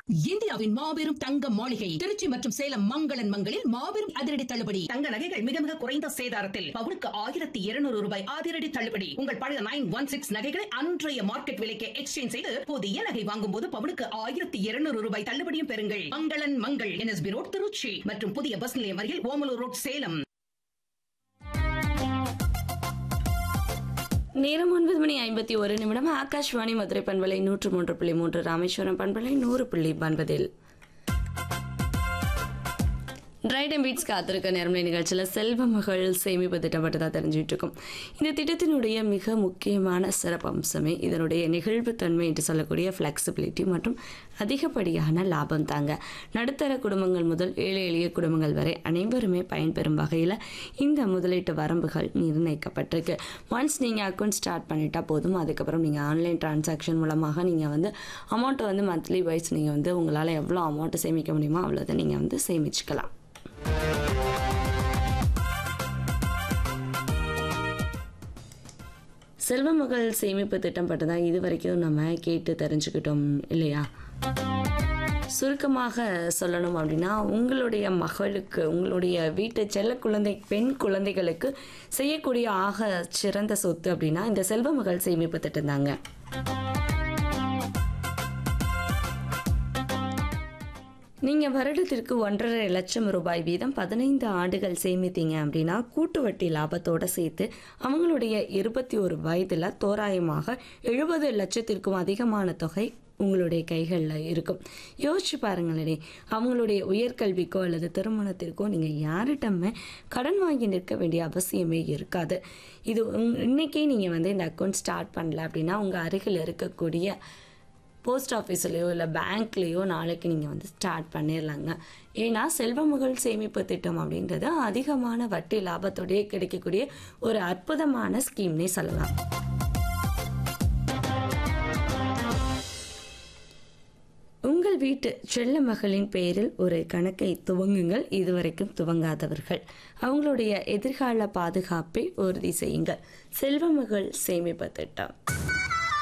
இந்தியாவின் மாபெரும் தங்க மாளிகை திருச்சி மற்றும் சேலம் மங்களன் மங்களில் மாபெரும் அதிரடி தள்ளுபடி தங்க நகைகள் மிக மிக குறைந்த சேதாரத்தில் பவுனுக்கு ஆயிரத்தி இருநூறு ரூபாய் அதிரடி தள்ளுபடி உங்கள் பழைய நைன் ஒன் சிக்ஸ் நகைகளை அன்றைய மார்க்கெட் விலைக்கு எக்ஸ்சேஞ்ச் செய்து புதிய நகை வாங்கும் போது பவுனுக்கு ஆயிரத்தி இருநூறு ரூபாய் தள்ளுபடியும் பெறுங்கள் மங்களன் மங்கள் என்எஸ்பி ரோட் திருச்சி மற்றும் புதிய பஸ் நிலையம் அருகில் ஓமலூர் ரோட் சேலம் நேரம் ஒன்பது மணி ஐம்பத்தி ஒரு நிமிடம் ஆகாஷ்வாணி மதுரை பண்பலை நூற்று மூன்று புள்ளி மூன்று ராமேஸ்வரம் பண்பலை நூறு புள்ளி ஒன்பதில் ரைட் அண்ட் பீட்ஸ் காத்திருக்க நேரமலை நிகழ்ச்சியில் செல்வ மகள் சேமிப்பு திட்டம் பற்றி தான் தெரிஞ்சுட்டு இருக்கோம் இந்த திட்டத்தினுடைய மிக முக்கியமான சிறப்பம்சமே இதனுடைய நெகிழ்வுத்தன்மை என்று சொல்லக்கூடிய ஃப்ளெக்சிபிலிட்டி மற்றும் அதிகப்படியான லாபம் தாங்க நடுத்தர குடும்பங்கள் முதல் ஏழை எளிய குடும்பங்கள் வரை அனைவருமே பயன்பெறும் வகையில் இந்த முதலீட்டு வரம்புகள் நிர்ணயிக்கப்பட்டிருக்கு ஒன்ஸ் நீங்கள் அக்கௌண்ட் ஸ்டார்ட் பண்ணிட்டா போதும் அதுக்கப்புறம் நீங்கள் ஆன்லைன் டிரான்சாக்ஷன் மூலமாக நீங்கள் வந்து அமௌண்ட்டை வந்து மந்த்லி வைஸ் நீங்கள் வந்து உங்களால் எவ்வளோ அமௌண்ட்டை சேமிக்க முடியுமோ அவ்வளோதை நீங்கள் வந்து சேமிச்சுக்கலாம் செல்வமகள் சேமிப்பு திட்டம் பற்றி தான் இது வரைக்கும் நம்ம கேட்டு தெரிஞ்சுக்கிட்டோம் இல்லையா சுருக்கமாக சொல்லணும் அப்படின்னா உங்களுடைய மகளுக்கு உங்களுடைய வீட்டு செல்ல குழந்தை பெண் குழந்தைகளுக்கு செய்யக்கூடிய ஆக சிறந்த சொத்து அப்படின்னா இந்த செல்வ மகள் சேமிப்பு திட்டம் தாங்க நீங்கள் வருடத்திற்கு ஒன்றரை லட்சம் ரூபாய் வீதம் பதினைந்து ஆண்டுகள் சேமித்தீங்க அப்படின்னா கூட்டு வட்டி லாபத்தோட சேர்த்து அவங்களுடைய இருபத்தி ஒரு வயதில் தோராயமாக எழுபது லட்சத்திற்கும் அதிகமான தொகை உங்களுடைய கைகளில் இருக்கும் யோசிச்சு பாருங்களே அவங்களுடைய உயர்கல்விக்கோ அல்லது திருமணத்திற்கோ நீங்கள் யார்கிட்டமே கடன் வாங்கி நிற்க வேண்டிய அவசியமே இருக்காது இது உங்- இன்னைக்கே நீங்கள் வந்து இந்த அக்கௌண்ட் ஸ்டார்ட் பண்ணல அப்படின்னா உங்கள் அருகில் இருக்கக்கூடிய போஸ்ட் ஆஃபீஸ்லேயோ இல்லை பேங்க்லேயோ நாளைக்கு நீங்கள் வந்து ஸ்டார்ட் பண்ணிடலாங்க ஏன்னா செல்வமகள் சேமிப்பு திட்டம் அப்படின்றது அதிகமான வட்டி லாபத்தோடயே கிடைக்கக்கூடிய ஒரு அற்புதமான ஸ்கீம்னே சொல்லலாம் உங்கள் வீட்டு செல்ல மகளின் பெயரில் ஒரு கணக்கை துவங்குங்கள் இதுவரைக்கும் துவங்காதவர்கள் அவங்களுடைய எதிர்கால பாதுகாப்பை உறுதி செய்யுங்கள் செல்வமகள் சேமிப்பு திட்டம்